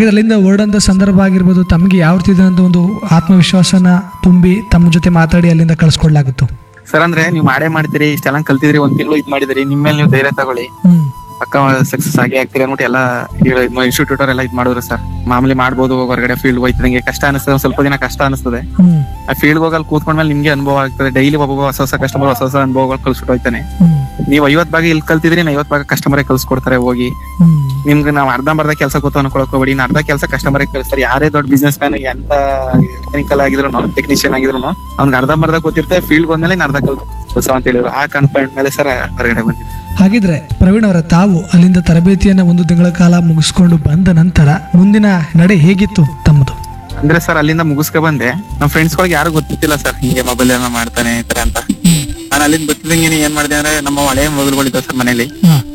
ಹಾಗೆ ಅಲ್ಲಿಂದ ಹೊರಡಂತ ಸಂದರ್ಭ ಆಗಿರ್ಬೋದು ತಮಗೆ ಯಾವ ರೀತಿ ಇದಂತ ಒಂದು ಆತ್ಮವಿಶ್ವಾಸನ ತುಂಬಿ ತಮ್ಮ ಜೊತೆ ಮಾತಾಡಿ ಅಲ್ಲಿಂದ ಕಳಿಸ್ಕೊಡ್ಲಾಗಿತ್ತು ಸರ್ ಅಂದ್ರೆ ನೀವು ಮಾಡೇ ಮಾಡ್ತೀರಿ ಇಷ್ಟೆಲ್ಲ ಕಲ್ತಿದ್ರಿ ಒಂದ್ ತಿಂಗಳು ಇದ್ ಮಾಡಿದ್ರಿ ನಿಮ್ ಮೇಲೆ ನೀವು ಧೈರ್ಯ ತಗೊಳ್ಳಿ ಹ್ಮ್ ಪಕ್ಕ ಸಕ್ಸಸ್ ಆಗಿ ಆಗ್ತೀರಿ ಅಂದ್ಬಿಟ್ಟು ಎಲ್ಲ ಇನ್ಸ್ಟಿಟ್ಯೂಟ್ ಎಲ್ಲ ಇದ್ ಮಾಡಿದ್ರು ಸರ್ ಮಾಮೂಲಿ ಮಾಡ್ಬೋದು ಹೊರಗಡೆ ಫೀಲ್ಡ್ ಹೋಯ್ತದಂಗೆ ಕಷ್ಟ ಅನಿಸ್ತದೆ ಒಂದ್ ಸ್ವಲ್ಪ ದಿನ ಕಷ್ಟ ಅನಿಸ್ತದೆ ಹ್ಮ್ ಆ ಫೀಲ್ಡ್ ಹೋಗಲ್ಲಿ ಕೂತ್ಕೊಂಡ್ಮೇಲೆ ನಿಮ್ಗೆ ಅನುಭವ ಆಗ್ತದೆ ಡೈಲಿ ಒಬ್ಬೊಬ್ಬ ಹೊಸ ಹೊಸ ಕಸ್ಟಮರ್ ಹೊಸ ಹೊಸ ಅನುಭವಗಳು ಕಳ್ಸ್ಬಿಟ್ಟು ಹೋಯ್ತಾನೆ ಹ್ಮ್ ನೀವು ಐವತ್ ಭಾಗ ಇಲ್ಲಿ ಕಲ್ತಿದ್ರಿ ನಾ ಐವತ್ ಭಾಗ ಕಸ್ಟಮರೇ ಕಳ್ಸ್ಕೊಡ್ತಾರೆ ಹೋಗಿ ಹ್ಮ್ ನಿಮ್ಗೆ ನಾವು ಅರ್ಧಂಬರ್ಧ ಕೆಲಸ ಗೊತ್ತು ಅನ್ಕೊಳಕ್ ಹೋಗ್ಬೇಡಿ ಇನ್ನು ಅರ್ಧ ಕೆಲಸ ಕಸ್ಟಮರ್ ಕಳಿಸ್ತಾರೆ ಯಾರೇ ದೊಡ್ಡ ಬಿಸ್ನೆಸ್ ಮ್ಯಾನ್ ಎಂತ ಟೆಕ್ನಿಕಲ್ ಆಗಿದ್ರು ಟೆಕ್ನಿಷಿಯನ್ ಆಗಿದ್ರು ಅವ್ನಿಗೆ ಅರ್ಧಂಬರ್ಧ ಗೊತ್ತಿರುತ್ತೆ ಫೀಲ್ಡ್ ಬಂದ್ಮೇಲೆ ಇನ್ನು ಅರ್ಧ ಕಲ್ತು ಹೊಸ ಅಂತ ಹೇಳಿದ್ರು ಆ ಕಾನ್ಫಿಡೆಂಟ್ ಮೇಲೆ ಸರ್ ಹೊರಗಡೆ ಬಂದಿದ್ದು ಹಾಗಿದ್ರೆ ಪ್ರವೀಣ್ ಅವರ ತಾವು ಅಲ್ಲಿಂದ ತರಬೇತಿಯನ್ನ ಒಂದು ತಿಂಗಳ ಕಾಲ ಮುಗಿಸ್ಕೊಂಡು ಬಂದ ನಂತರ ಮುಂದಿನ ನಡೆ ಹೇಗಿತ್ತು ತಮ್ಮದು ಅಂದ್ರೆ ಸರ್ ಅಲ್ಲಿಂದ ಮುಗಿಸ್ಕೊ ಬಂದೆ ನಮ್ಮ ಫ್ರೆಂಡ್ಸ್ ಗಳಿಗೆ ಯಾರು ಗೊತ್ತಿಲ್ಲ ಸರ್ ಹಿಂಗೆ ಮೊಬೈಲ್ ಏನೋ ಮಾಡ್ತಾನೆ ಈ ತರ ಅಂತ ನಾನು ಅಲ್ಲಿಂದ ಗೊತ್ತಿದ್ದಂಗೆ ಏನ್ ಮಾಡಿದೆ ಅಂದ್ರೆ ನಮ್ಮ ಹಳೆ ಮೊಬೈಲ್ಗಳಿದ್ದಾವೆ ಸರ್ ಮನೇಲಿ ಹಾ